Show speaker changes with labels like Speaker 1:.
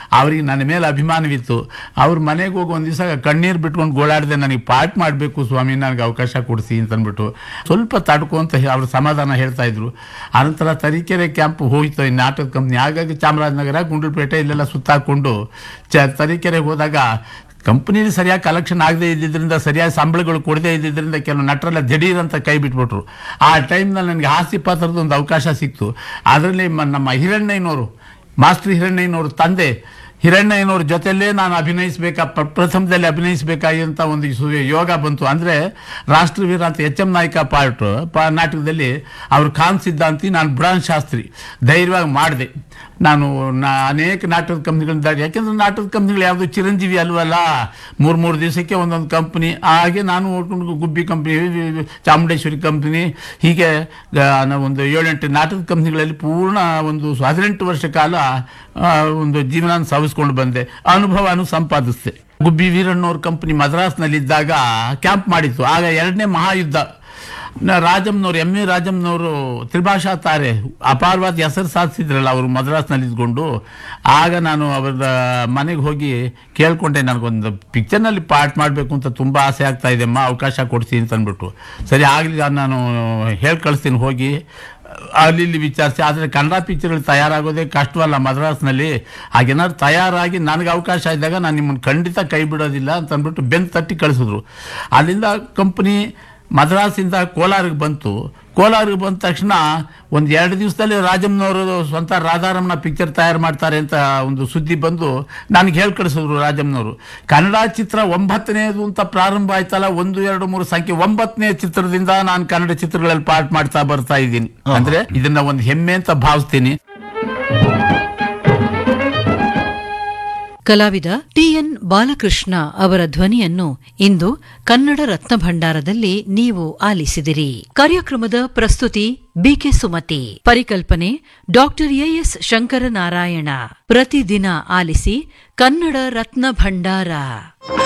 Speaker 1: ಅವ್ರಿಗೆ ನನ್ನ ಮೇಲೆ ಅಭಿಮಾನವಿತ್ತು ಅವ್ರ ಮನೆಗೆ ಹೋಗಿ ಒಂದು ದಿವಸ ಕಣ್ಣೀರು ಬಿಟ್ಕೊಂಡು ಗೋಳಾಡಿದೆ ನನಗೆ ಪಾಠ ಮಾಡಬೇಕು ಸ್ವಾಮಿ ನನಗೆ ಅವಕಾಶ ಕೊಡಿಸಿ ಅಂತಂದ್ಬಿಟ್ಟು ಸ್ವಲ್ಪ ತಡ್ಕೊಂತ ಅವ್ರ ಸಮಾಧಾನ ಹೇಳ್ತಾ ಇದ್ರು ಆನಂತರ ತರೀಕೆರೆ ಕ್ಯಾಂಪ್ ಹೋಯ್ತು ಈ ನಾಟಕ ಕಂಪ್ನಿ ಹಾಗಾಗಿ ಚಾಮರಾಜನಗರ ಗುಂಡ್ಲುಪೇಟೆ ಇಲ್ಲೆಲ್ಲ ಸುತ್ತಾಕೊಂಡು ಚ ತರೀಕೆರೆಗೆ ಹೋದಾಗ ಕಂಪ್ನಿಲಿ ಸರಿಯಾಗಿ ಕಲೆಕ್ಷನ್ ಆಗದೆ ಇದ್ದಿದ್ದರಿಂದ ಸರಿಯಾಗಿ ಸಂಬಳಗಳು ಕೊಡದೇ ಇದ್ದಿದ್ದರಿಂದ ಕೆಲವು ನಟರೆಲ್ಲ ದಿಢೀರ್ ಅಂತ ಕೈ ಬಿಟ್ಬಿಟ್ರು ಆ ಟೈಮ್ನಲ್ಲಿ ನನಗೆ ಹಾಸ್ಯ ಪಾತ್ರದ ಒಂದು ಅವಕಾಶ ಸಿಕ್ತು ಅದರಲ್ಲಿ ಮ- ನಮ್ಮ ಹಿರಣ್ಣಯ್ಯನವರು ಮಾಸ್ಟರ್ ಹಿರಣ್ಣಯ್ಯನವರು ತಂದೆ ಹಿರಣ್ಣಯ್ಯನವ್ರ ಜೊತೆಲೇ ನಾನು ಅಭಿನಯಿಸಬೇಕಾ ಪ್ರಥಮದಲ್ಲಿ ಅಭಿನಯಿಸಬೇಕಾಗಿಂತ ಒಂದು ಸು- ಯೋಗ ಬಂತು ಅಂದರೆ ರಾಷ್ಟ್ರವೀರ ಅಂತ ಎಚ್ ಎಂ ನಾಯ್ಕ ಪಾರ್ಟ್ ಪ ನಾಟಕದಲ್ಲಿ ಅವ್ರು ಖಾನ್ ಸಿದ್ಧಾಂತಿ ನಾನು ಬುಡಾನ್ ಶಾಸ್ತ್ರಿ ಧೈರ್ಯವಾಗಿ ಮಾಡಿದೆ ನಾನು ನಾ ಅನೇಕ ನಾಟಕದ ಕಂಪ್ನಿಗಳಿಂದ ಯಾಕೆಂದ್ರೆ ನಾಟಕದ ಕಂಪ್ನಿಗಳು ಯಾವುದು ಚಿರಂಜೀವಿ ಅಲ್ವಲ್ಲ ಮೂರು ಮೂರು ದಿವಸಕ್ಕೆ ಒಂದೊಂದು ಕಂಪ್ನಿ ಹಾಗೆ ನಾನು ನೋಡ್ಕೊಂಡು ಗುಬ್ಬಿ ಕಂಪ್ನಿ ಚಾಮುಂಡೇಶ್ವರಿ ಕಂಪ್ನಿ ಹೀಗೆ ಆ, ನಾವು ಒಂದು ಏಳೆಂಟು ನಾಟಕದ ಕಂಪ್ನಿಗಳಲ್ಲಿ ಪೂರ್ಣ ಒಂದು ಹದಿನೆಂಟು ವರ್ಷ ಕಾಲ ಆ, ಒಂದು ಜೀವನ ಸಾಗಿಸ್ಕೊಂಡು ಬಂದೆ ಅನುಭವನೂ ಸಂಪಾದಿಸಿದೆ ಗುಬ್ಬಿ ವೀರಣ್ಣವ್ರ ಕಂಪ್ನಿ ಮದ್ರಾಸ್ನಲ್ಲಿದ್ದಾಗ ಕ್ಯಾಂಪ್ ಮಾಡಿತ್ತು ಆಗ ಎರಡನೇ ಮಹಾಯುದ್ಧ ನ- ರಾಜಮ್ನವ್ರು ಎಂ ಎ ರಾಜಮ್ನವರು ತ್ರಿಭಾಷಾ ತಾರೆ ಅಪಾರವಾದ ಹೆಸರು ಸಾಧಿಸಿದ್ರಲ್ಲ ಅವರು ಮದ್ರಾಸ್ನಲ್ಲಿ ಇದ್ಕೊಂಡು ಆಗ ನಾನು ಅವರ ಮನೆಗೆ ಹೋಗಿ ಕೇಳ್ಕೊಂಡೆ ನನಗೊಂದು ಪಿಕ್ಚರ್ನಲ್ಲಿ ಪಾರ್ಟ್ ಮಾಡಬೇಕು ಅಂತ ತುಂಬ ಆಸೆ ಆಗ್ತಾ ಇದೆ ಅಮ್ಮ ಅವಕಾಶ ಕೊಡಿಸಿ ಅಂತ ಅಂದ್ಬಿಟ್ಟು ಸರಿ ಆಗಲಿ ನಾನು ಹೇಳಿ ಕಳಿಸ್ತೀನಿ ಹೋಗಿ ಅಲ್ಲಿ ಇಲ್ಲಿ ವಿಚಾರಿಸಿ ಆದರೆ ಕನ್ನಡ ಪಿಕ್ಚರ್ಗಳು ತಯಾರಾಗೋದೇ ಕಷ್ಟವಲ್ಲ ಮದ್ರಾಸ್ನಲ್ಲಿ ಹಾಗೇನಾದ್ರು ತಯಾರಾಗಿ ನನಗೆ ಅವಕಾಶ ಇದ್ದಾಗ ನಾನು ನಿಮ್ಮನ್ನು ಖಂಡಿತ ಕೈ ಬಿಡೋದಿಲ್ಲ ಅಂತ ಅಂದ್ಬಿಟ್ಟು ಬೆನ್ನು ತಟ್ಟಿ ಕಳಿಸಿದ್ರು ಅಲ್ಲಿಂದ ಕಂಪ್ನಿ ಮದ್ರಾಸಿಂದ ಕೋಲಾರಿಗೆ ಬಂತು ಕೋಲಾರಿಗೆ ಬಂದ ತಕ್ಷಣ ಒಂದು ಎರಡು ದಿವಸದಲ್ಲಿ ರಾಜಮ್ಮನವರು ಸ್ವಂತ ರಾಧಾರಮ್ಮನ ಪಿಕ್ಚರ್ ತಯಾರು ಮಾಡ್ತಾರೆ ಅಂತ ಒಂದು ಸುದ್ದಿ ಬಂದು ನನಗೆ ಹೇಳಿ ಕಳಿಸಿದ್ರು ರಾಜಮ್ಮನವರು ಕನ್ನಡ ಚಿತ್ರ ಒಂಬತ್ತನೇದು ಅಂತ ಪ್ರಾರಂಭ ಆಯ್ತಲ್ಲ ಒಂದು ಎರಡು ಮೂರು ಸಂಖ್ಯೆ ಒಂಬತ್ತನೇ ಚಿತ್ರದಿಂದ ನಾನು ಕನ್ನಡ ಚಿತ್ರಗಳಲ್ಲಿ ಪಾರ್ಟ್ ಮಾಡ್ತಾ ಬರ್ತಾ ಇದ್ದೀನಿ ಅಂದ್ರೆ ಇದನ್ನ ಒಂದು ಹೆಮ್ಮೆ ಅಂತ ಭಾವಿಸ್ತೀನಿ
Speaker 2: ಕಲಾವಿದ ಟಿಎನ್ ಬಾಲಕೃಷ್ಣ ಅವರ ಧ್ವನಿಯನ್ನು ಇಂದು ಕನ್ನಡ ರತ್ನ ಭಂಡಾರದಲ್ಲಿ ನೀವು ಆಲಿಸಿದಿರಿ ಕಾರ್ಯಕ್ರಮದ ಪ್ರಸ್ತುತಿ ಬಿಕೆ ಸುಮತಿ ಪರಿಕಲ್ಪನೆ ಡಾಕ್ಟರ್ ಎಎಸ್ ಶಂಕರನಾರಾಯಣ ಪ್ರತಿದಿನ ಆಲಿಸಿ ಕನ್ನಡ ರತ್ನ ಭಂಡಾರ